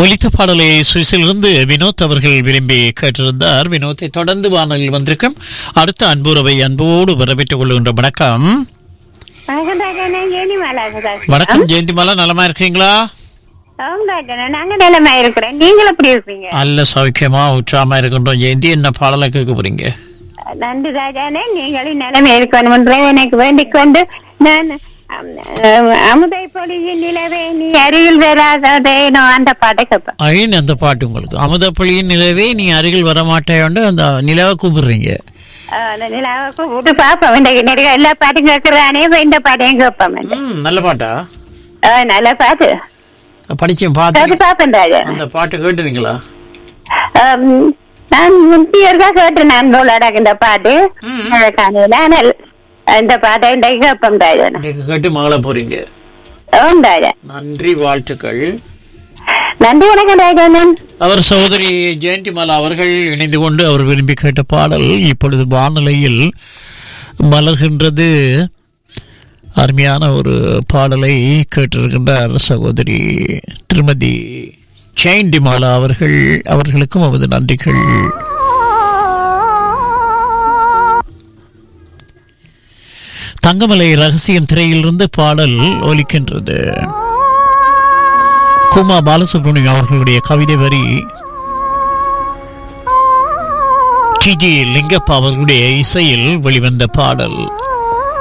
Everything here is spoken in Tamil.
ஒலித்த பாடலை சுவிஸிலிருந்து வினோத் அவர்கள் விரும்பி கேட்டிருந்தார் வினோத்தை தொடர்ந்து வானொலியில் வந்திருக்கும் அடுத்த அன்புறவை அன்போடு வரவேற்றுக் கொள்கின்ற வணக்கம் வணக்கம் டாக்டர் நான் ஜெனிமாலா பேசுறேன். வணக்கம் ஜெயந்திமாலா நலமா இருக்கீங்களா ஆம் டாக்டர் நாங்க நிலைமை இருக்கிறேன் நீங்கள் எப்படி இருப்பீங்க நல்ல சௌக்கியமா உற்சாகமா இருக்கின்றோம் ஜெயந்தி என்ன பாடலை கேட்க போறீங்க நன்றி ராஜானே நீங்களும் நிலைமை இருக்கணும் என்று எனக்கு வேண்டிக் கொண்டு நான் அம், அம், அமுதை பொழியின் நிலவே நீ அருகில் வராதேனோ அந்த பாட்டை கேட்பேன் ஐன் அந்த பாட்டு உங்களுக்கு அமுதப்பொழியின் நிலவே நீ அருகில் வரமாட்டேன்னு அந்த நிலவை கூப்பிடுறீங்க அஹ், அந்த நிலாவை கூப்பிட்டு பார்ப்போம் இந்த நிறைய எல்லா பாட்டும் கேட்கறானே இப்ப இந்த பாட்டையும் கேட்போம் ம் நல்ல பாட்டா அஹ், நல்ல பாட்டு படிச்சேன் கேட்டு பார்த்து பார்ப்பேன் ராஜா அந்த பாட்டு கேட்டுறீங்களா அம், நான் முந்தியருக்கா கேட்டேன் நான் போலாடாக்கு இந்த பாட்டு அஹ், காலையில ஆனால் இந்த பாட்டை இன்றைக்கு கேட்போம் ராஜா இன்னைக்கு கேட்டு மகள போறீங்க ஓம் ராஜா நன்றி வாழ்த்துக்கள் நன்றி வணக்கம் ராஜானன் அவர் சகோதரி ஜெயந்திமாலா அவர்கள் இணைந்து கொண்டு அவர் விரும்பி கேட்ட பாடல் இப்பொழுது வானிலையில் மலர்கின்றது அருமையான ஒரு பாடலை கேட்டிருக்கின்றார் சகோதரி திருமதி ஜெயந்திமாலா அவர்கள் அவர்களுக்கும் அவரது நன்றிகள் தங்கமலை ரகசியம் திரையிலிருந்து பாடல் ஒலிக்கின்றது குமா பாலசுப்ரமணியம் அவர்களுடைய கவிதை வரி ஜிஜி லிங்கப்பா அவர்களுடைய இசையில் வெளிவந்த பாடல்